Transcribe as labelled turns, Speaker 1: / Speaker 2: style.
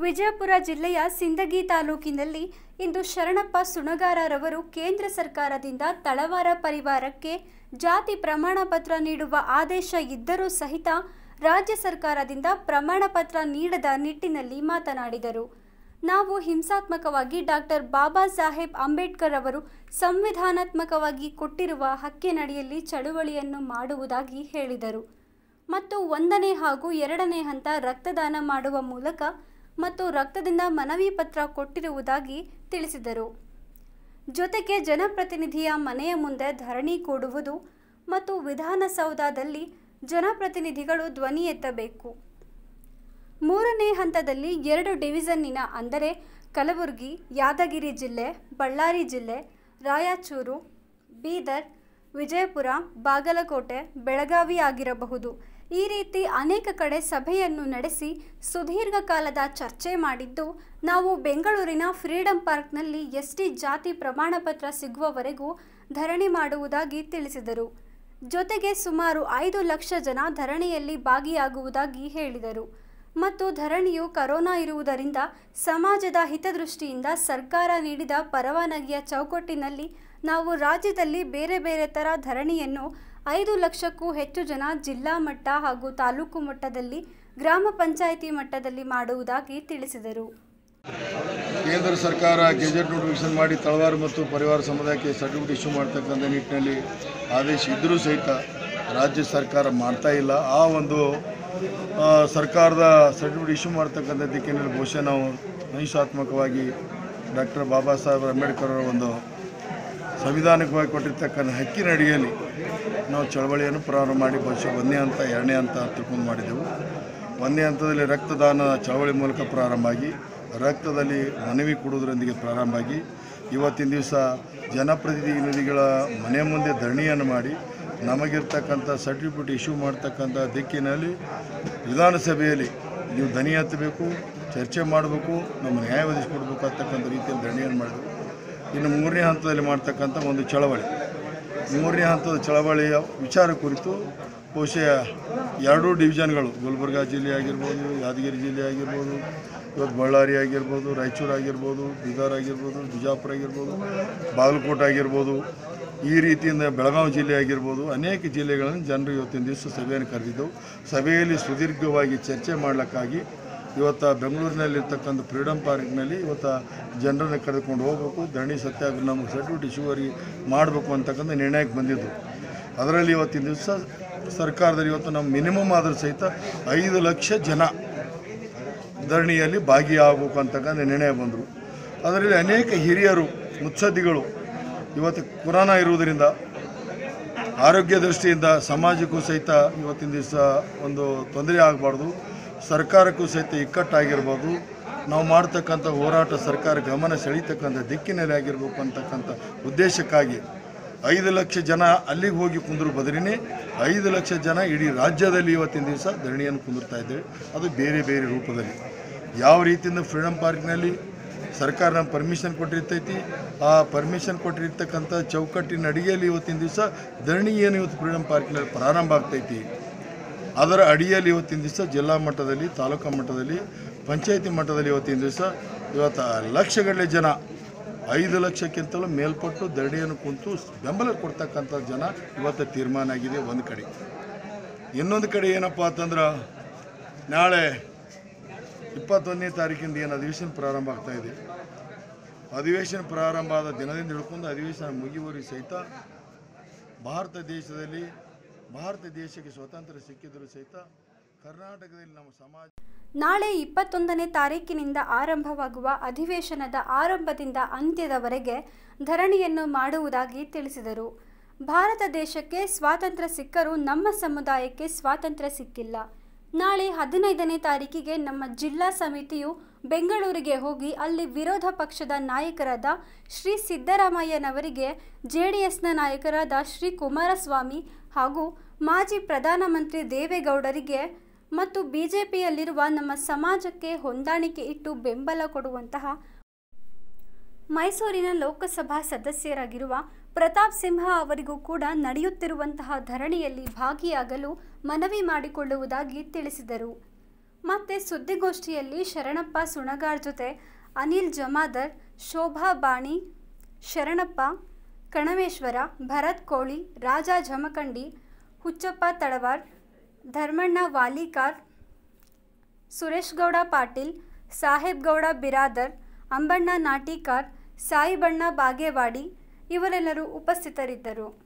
Speaker 1: ವಿಜಯಪುರ ಜಿಲ್ಲೆಯ ಸಿಂದಗಿ ತಾಲೂಕಿನಲ್ಲಿ ಇಂದು ಶರಣಪ್ಪ ಸುಣಗಾರರವರು ಕೇಂದ್ರ ಸರ್ಕಾರದಿಂದ ತಳವಾರ ಪರಿವಾರಕ್ಕೆ ಜಾತಿ ಪ್ರಮಾಣ ಪತ್ರ ನೀಡುವ ಆದೇಶ ಇದ್ದರೂ ಸಹಿತ ರಾಜ್ಯ ಸರ್ಕಾರದಿಂದ ಪ್ರಮಾಣ ಪತ್ರ ನೀಡದ ನಿಟ್ಟಿನಲ್ಲಿ ಮಾತನಾಡಿದರು ನಾವು ಹಿಂಸಾತ್ಮಕವಾಗಿ ಡಾಕ್ಟರ್ ಬಾಬಾ ಸಾಹೇಬ್ ಅಂಬೇಡ್ಕರ್ ಅವರು ಸಂವಿಧಾನಾತ್ಮಕವಾಗಿ ಕೊಟ್ಟಿರುವ ಹಕ್ಕಿನಡಿಯಲ್ಲಿ ಚಳುವಳಿಯನ್ನು ಮಾಡುವುದಾಗಿ ಹೇಳಿದರು ಮತ್ತು ಒಂದನೇ ಹಾಗೂ ಎರಡನೇ ಹಂತ ರಕ್ತದಾನ ಮಾಡುವ ಮೂಲಕ ಮತ್ತು ರಕ್ತದಿಂದ ಮನವಿ ಪತ್ರ ಕೊಟ್ಟಿರುವುದಾಗಿ ತಿಳಿಸಿದರು ಜೊತೆಗೆ ಜನಪ್ರತಿನಿಧಿಯ ಮನೆಯ ಮುಂದೆ ಧರಣಿ ಕೂಡುವುದು ಮತ್ತು ವಿಧಾನಸೌಧದಲ್ಲಿ ಜನಪ್ರತಿನಿಧಿಗಳು ಧ್ವನಿ ಎತ್ತಬೇಕು ಮೂರನೇ ಹಂತದಲ್ಲಿ ಎರಡು ಡಿವಿಷನ್ನಿನ ಅಂದರೆ ಕಲಬುರಗಿ ಯಾದಗಿರಿ ಜಿಲ್ಲೆ ಬಳ್ಳಾರಿ ಜಿಲ್ಲೆ ರಾಯಚೂರು ಬೀದರ್ ವಿಜಯಪುರ ಬಾಗಲಕೋಟೆ ಬೆಳಗಾವಿ ಆಗಿರಬಹುದು ಈ ರೀತಿ ಅನೇಕ ಕಡೆ ಸಭೆಯನ್ನು ನಡೆಸಿ ಸುದೀರ್ಘ ಕಾಲದ ಚರ್ಚೆ ಮಾಡಿದ್ದು ನಾವು ಬೆಂಗಳೂರಿನ ಫ್ರೀಡಂ ಪಾರ್ಕ್ನಲ್ಲಿ ಎಸ್ಟಿ ಜಾತಿ ಪ್ರಮಾಣಪತ್ರ ಸಿಗುವವರೆಗೂ ಧರಣಿ ಮಾಡುವುದಾಗಿ ತಿಳಿಸಿದರು ಜೊತೆಗೆ ಸುಮಾರು ಐದು ಲಕ್ಷ ಜನ ಧರಣಿಯಲ್ಲಿ ಭಾಗಿಯಾಗುವುದಾಗಿ ಹೇಳಿದರು ಮತ್ತು ಧರಣಿಯು ಕರೋನಾ ಇರುವುದರಿಂದ ಸಮಾಜದ ಹಿತದೃಷ್ಟಿಯಿಂದ ಸರ್ಕಾರ ನೀಡಿದ ಪರವಾನಗಿಯ ಚೌಕಟ್ಟಿನಲ್ಲಿ ನಾವು ರಾಜ್ಯದಲ್ಲಿ ಬೇರೆ ಬೇರೆ ಥರ ಧರಣಿಯನ್ನು ಐದು ಲಕ್ಷಕ್ಕೂ ಹೆಚ್ಚು ಜನ ಜಿಲ್ಲಾ ಮಟ್ಟ ಹಾಗೂ ತಾಲೂಕು ಮಟ್ಟದಲ್ಲಿ ಗ್ರಾಮ ಪಂಚಾಯಿತಿ ಮಟ್ಟದಲ್ಲಿ ಮಾಡುವುದಾಗಿ ತಿಳಿಸಿದರು
Speaker 2: ಕೇಂದ್ರ ಸರ್ಕಾರ ಗೆಜೆಟ್ ನೋಟಿಫಿಕೇಶನ್ ಮಾಡಿ ತಳವಾರ ಮತ್ತು ಪರಿವಾರ ಸಮುದಾಯಕ್ಕೆ ಸರ್ಟಿಫಿಕೇಟ್ ಇಶ್ಯೂ ಮಾಡ್ತಕ್ಕಂಥ ನಿಟ್ಟಿನಲ್ಲಿ ಆದೇಶ ಇದ್ದರೂ ಸಹಿತ ರಾಜ್ಯ ಸರ್ಕಾರ ಮಾಡ್ತಾ ಇಲ್ಲ ಆ ಒಂದು ಆ, ಸರ್ಕಾರದ ಸರ್ಟಿಫಿಕೇಟ್ ಇಶ್ಯೂ ಮಾಡ್ತಕ್ಕಂಥ ದಿಕ್ಕಿನಲ್ಲಿ ಬಹುಶಃ ನಾವು ಅಹಿಂಸಾತ್ಮಕವಾಗಿ ಡಾಕ್ಟರ್ ಬಾಬಾ ಸಾಹೇಬ್ ಅಂಬೇಡ್ಕರ್ ಅವರ ಒಂದು ಸಂವಿಧಾನಿಕವಾಗಿ ಕೊಟ್ಟಿರ್ತಕ್ಕಂಥ ಹಕ್ಕಿನ ಅಡಿಯಲ್ಲಿ ನಾವು ಚಳವಳಿಯನ್ನು ಪ್ರಾರಂಭ ಮಾಡಿ ಬಹುಶಃ ಒಂದನೇ ಹಂತ ಎರಡನೇ ಹಂತ ತಿಳ್ಕೊಂಡು ಮಾಡಿದೆವು ಒಂದನೇ ಹಂತದಲ್ಲಿ ರಕ್ತದಾನ ಚಳವಳಿ ಮೂಲಕ ಪ್ರಾರಂಭ ಆಗಿ ರಕ್ತದಲ್ಲಿ ಮನವಿ ಕೊಡುವುದರೊಂದಿಗೆ ಪ್ರಾರಂಭ ಆಗಿ ಇವತ್ತಿನ ದಿವಸ ಜನಪ್ರತಿನಿಧಿಗಳ ಮನೆ ಮುಂದೆ ಧರಣಿಯನ್ನು ಮಾಡಿ ನಮಗಿರ್ತಕ್ಕಂಥ ಸರ್ಟಿಫಿಕೇಟ್ ಇಶ್ಯೂ ಮಾಡ್ತಕ್ಕಂಥ ದಿಕ್ಕಿನಲ್ಲಿ ವಿಧಾನಸಭೆಯಲ್ಲಿ ನೀವು ದನಿ ಎತ್ತಬೇಕು ಚರ್ಚೆ ಮಾಡಬೇಕು ನಮ್ಮ ನ್ಯಾಯ ಒದಗಿಸ್ಕೊಡ್ಬೇಕು ಅಂತಕ್ಕಂಥ ರೀತಿಯಲ್ಲಿ ಧರಣಿಯನ್ನು ಮಾಡಿದೆವು ಇನ್ನು ಮೂರನೇ ಹಂತದಲ್ಲಿ ಮಾಡ್ತಕ್ಕಂಥ ಒಂದು ಚಳವಳಿ ಮೂರನೇ ಹಂತದ ಚಳವಳಿಯ ವಿಚಾರ ಕುರಿತು ಬಹುಶಃ ಎರಡೂ ಡಿವಿಷನ್ಗಳು ಗುಲ್ಬರ್ಗಾ ಜಿಲ್ಲೆ ಆಗಿರ್ಬೋದು ಯಾದಗಿರಿ ಜಿಲ್ಲೆ ಆಗಿರ್ಬೋದು ಇವತ್ತು ಬಳ್ಳಾರಿ ಆಗಿರ್ಬೋದು ರಾಯಚೂರು ಆಗಿರ್ಬೋದು ಬೀದರ್ ಆಗಿರ್ಬೋದು ಬಿಜಾಪುರ ಆಗಿರ್ಬೋದು ಬಾಗಲಕೋಟೆ ಆಗಿರ್ಬೋದು ಈ ರೀತಿಯಿಂದ ಬೆಳಗಾವಿ ಜಿಲ್ಲೆ ಆಗಿರ್ಬೋದು ಅನೇಕ ಜಿಲ್ಲೆಗಳನ್ನು ಜನರು ಇವತ್ತಿನ ದಿವಸ ಸಭೆಯನ್ನು ಕರೆದಿದ್ದೆವು ಸಭೆಯಲ್ಲಿ ಸುದೀರ್ಘವಾಗಿ ಚರ್ಚೆ ಮಾಡಲಿಕ್ಕಾಗಿ ಇವತ್ತು ಬೆಂಗಳೂರಿನಲ್ಲಿರ್ತಕ್ಕಂಥ ಫ್ರೀಡಮ್ ಪಾರ್ಕ್ನಲ್ಲಿ ಇವತ್ತು ಜನರನ್ನು ಕರೆದುಕೊಂಡು ಹೋಗಬೇಕು ಧರಣಿ ಸತ್ಯಾಗ್ರಹ ನಮಗೆ ಸರ್ಟಿಫಿಕೇಟ್ ಇಶ್ಯೂವರಿ ಮಾಡಬೇಕು ಅಂತಕ್ಕಂಥ ನಿರ್ಣಯಕ್ಕೆ ಬಂದಿದ್ದು ಅದರಲ್ಲಿ ಇವತ್ತಿನ ದಿವಸ ಸರ್ಕಾರದಲ್ಲಿ ಇವತ್ತು ನಮ್ಮ ಮಿನಿಮಮ್ ಆದರೂ ಸಹಿತ ಐದು ಲಕ್ಷ ಜನ ಧರಣಿಯಲ್ಲಿ ಭಾಗಿಯಾಗಬೇಕು ಅಂತಕ್ಕಂಥ ನಿರ್ಣಯ ಬಂದರು ಅದರಲ್ಲಿ ಅನೇಕ ಹಿರಿಯರು ಮುತ್ಸದ್ದಿಗಳು ಇವತ್ತು ಕೊರೋನಾ ಇರುವುದರಿಂದ ಆರೋಗ್ಯ ದೃಷ್ಟಿಯಿಂದ ಸಮಾಜಕ್ಕೂ ಸಹಿತ ಇವತ್ತಿನ ದಿವಸ ಒಂದು ತೊಂದರೆ ಆಗಬಾರ್ದು ಸರ್ಕಾರಕ್ಕೂ ಸಹಿತ ಇಕ್ಕಟ್ಟಾಗಿರ್ಬೋದು ನಾವು ಮಾಡ್ತಕ್ಕಂಥ ಹೋರಾಟ ಸರ್ಕಾರ ಗಮನ ಸೆಳೀತಕ್ಕಂಥ ದಿಕ್ಕಿನಲ್ಲಿ ಆಗಿರಬೇಕು ಅಂತಕ್ಕಂಥ ಉದ್ದೇಶಕ್ಕಾಗಿ ಐದು ಲಕ್ಷ ಜನ ಅಲ್ಲಿಗೆ ಹೋಗಿ ಕುಂದ್ರು ಬದಲಿನೇ ಐದು ಲಕ್ಷ ಜನ ಇಡೀ ರಾಜ್ಯದಲ್ಲಿ ಇವತ್ತಿನ ದಿವಸ ಧರಣಿಯನ್ನು ಕುಂದಿರ್ತಾ ಇದ್ದೇವೆ ಅದು ಬೇರೆ ಬೇರೆ ರೂಪದಲ್ಲಿ ಯಾವ ರೀತಿಯಿಂದ ಫ್ರೀಡಮ್ ಪಾರ್ಕ್ನಲ್ಲಿ ಸರ್ಕಾರ ನಮ್ಗೆ ಪರ್ಮಿಷನ್ ಕೊಟ್ಟಿರ್ತೈತಿ ಆ ಪರ್ಮಿಷನ್ ಕೊಟ್ಟಿರ್ತಕ್ಕಂಥ ಚೌಕಟ್ಟಿನ ಅಡಿಗೆಯಲ್ಲಿ ಇವತ್ತಿನ ದಿವಸ ಧರಣಿ ಏನು ಇವತ್ತು ಫ್ರೀಡಮ್ ಪಾರ್ಕ್ನಲ್ಲಿ ಪ್ರಾರಂಭ ಆಗ್ತೈತಿ ಅದರ ಅಡಿಯಲ್ಲಿ ಇವತ್ತಿನ ದಿವಸ ಜಿಲ್ಲಾ ಮಟ್ಟದಲ್ಲಿ ತಾಲೂಕು ಮಟ್ಟದಲ್ಲಿ ಪಂಚಾಯತಿ ಮಟ್ಟದಲ್ಲಿ ಇವತ್ತಿನ ದಿವಸ ಇವತ್ತು ಲಕ್ಷಗಟ್ಟಲೆ ಜನ ಐದು ಲಕ್ಷಕ್ಕಿಂತಲೂ ಮೇಲ್ಪಟ್ಟು ಧರಣಿಯನ್ನು ಕುಂತು ಬೆಂಬಲ ಕೊಡ್ತಕ್ಕಂಥ ಜನ ಇವತ್ತು ತೀರ್ಮಾನ ಆಗಿದೆ ಒಂದು ಕಡೆ ಇನ್ನೊಂದು ಕಡೆ ಏನಪ್ಪ ಅಂತಂದ್ರೆ ನಾಳೆ ಇಪ್ಪತ್ತೊಂದನೇ ತಾರೀಕಿಂದ ಏನು ಅಧಿವೇಶನ ಪ್ರಾರಂಭ ಆಗ್ತಾ ಇದೆ ಅಧಿವೇಶನ ಪ್ರಾರಂಭ ಆದ ದಿನದಿಂದ ಹಿಡ್ಕೊಂಡು ಅಧಿವೇಶನ ಮುಗಿಯುವವರೆಗೆ ಸಹಿತ ಭಾರತ ದೇಶದಲ್ಲಿ ಭಾರತ ದೇಶಕ್ಕೆ ಸ್ವಾತಂತ್ರ್ಯ ಸಿಕ್ಕಿದರೂ ಸಹಿತ ಕರ್ನಾಟಕದಲ್ಲಿ ನಮ್ಮ ಸಮಾಜ
Speaker 1: ನಾಳೆ ಇಪ್ಪತ್ತೊಂದನೇ ತಾರೀಕಿನಿಂದ ಆರಂಭವಾಗುವ ಅಧಿವೇಶನದ ಆರಂಭದಿಂದ ಅಂತ್ಯದವರೆಗೆ ಧರಣಿಯನ್ನು ಮಾಡುವುದಾಗಿ ತಿಳಿಸಿದರು ಭಾರತ ದೇಶಕ್ಕೆ ಸ್ವಾತಂತ್ರ್ಯ ಸಿಕ್ಕರೂ ನಮ್ಮ ಸಮುದಾಯಕ್ಕೆ ಸ್ವಾತಂತ್ರ್ಯ ಸಿಕ್ಕಿಲ್ಲ ನಾಳೆ ಹದಿನೈದನೇ ತಾರೀಕಿಗೆ ನಮ್ಮ ಜಿಲ್ಲಾ ಸಮಿತಿಯು ಬೆಂಗಳೂರಿಗೆ ಹೋಗಿ ಅಲ್ಲಿ ವಿರೋಧ ಪಕ್ಷದ ನಾಯಕರಾದ ಶ್ರೀ ಸಿದ್ದರಾಮಯ್ಯನವರಿಗೆ ಜೆಡಿಎಸ್ನ ನಾಯಕರಾದ ಶ್ರೀ ಕುಮಾರಸ್ವಾಮಿ ಹಾಗೂ ಮಾಜಿ ಪ್ರಧಾನಮಂತ್ರಿ ದೇವೇಗೌಡರಿಗೆ ಮತ್ತು ಬಿಜೆಪಿಯಲ್ಲಿರುವ ನಮ್ಮ ಸಮಾಜಕ್ಕೆ ಹೊಂದಾಣಿಕೆ ಇಟ್ಟು ಬೆಂಬಲ ಕೊಡುವಂತಹ ಮೈಸೂರಿನ ಲೋಕಸಭಾ ಸದಸ್ಯರಾಗಿರುವ ಪ್ರತಾಪ್ ಸಿಂಹ ಅವರಿಗೂ ಕೂಡ ನಡೆಯುತ್ತಿರುವಂತಹ ಧರಣಿಯಲ್ಲಿ ಭಾಗಿಯಾಗಲು ಮನವಿ ಮಾಡಿಕೊಳ್ಳುವುದಾಗಿ ತಿಳಿಸಿದರು ಮತ್ತು ಸುದ್ದಿಗೋಷ್ಠಿಯಲ್ಲಿ ಶರಣಪ್ಪ ಸುಣಗಾರ್ ಜೊತೆ ಅನಿಲ್ ಜಮಾದರ್ ಶೋಭಾ ಬಾಣಿ ಶರಣಪ್ಪ ಕಣವೇಶ್ವರ ಭರತ್ ಕೋಳಿ ರಾಜ ಜಮಖಂಡಿ ಹುಚ್ಚಪ್ಪ ತಳವಾರ್ ಧರ್ಮಣ್ಣ ವಾಲಿಕಾರ್ ಸುರೇಶ್ ಗೌಡ ಪಾಟೀಲ್ ಸಾಹೇಬ್ ಗೌಡ ಬಿರಾದರ್ ಅಂಬಣ್ಣ ನಾಟಿಕಾರ್ ಸಾಯಿಬಣ್ಣ ಬಾಗೇವಾಡಿ ಇವರೆಲ್ಲರೂ ಉಪಸ್ಥಿತರಿದ್ದರು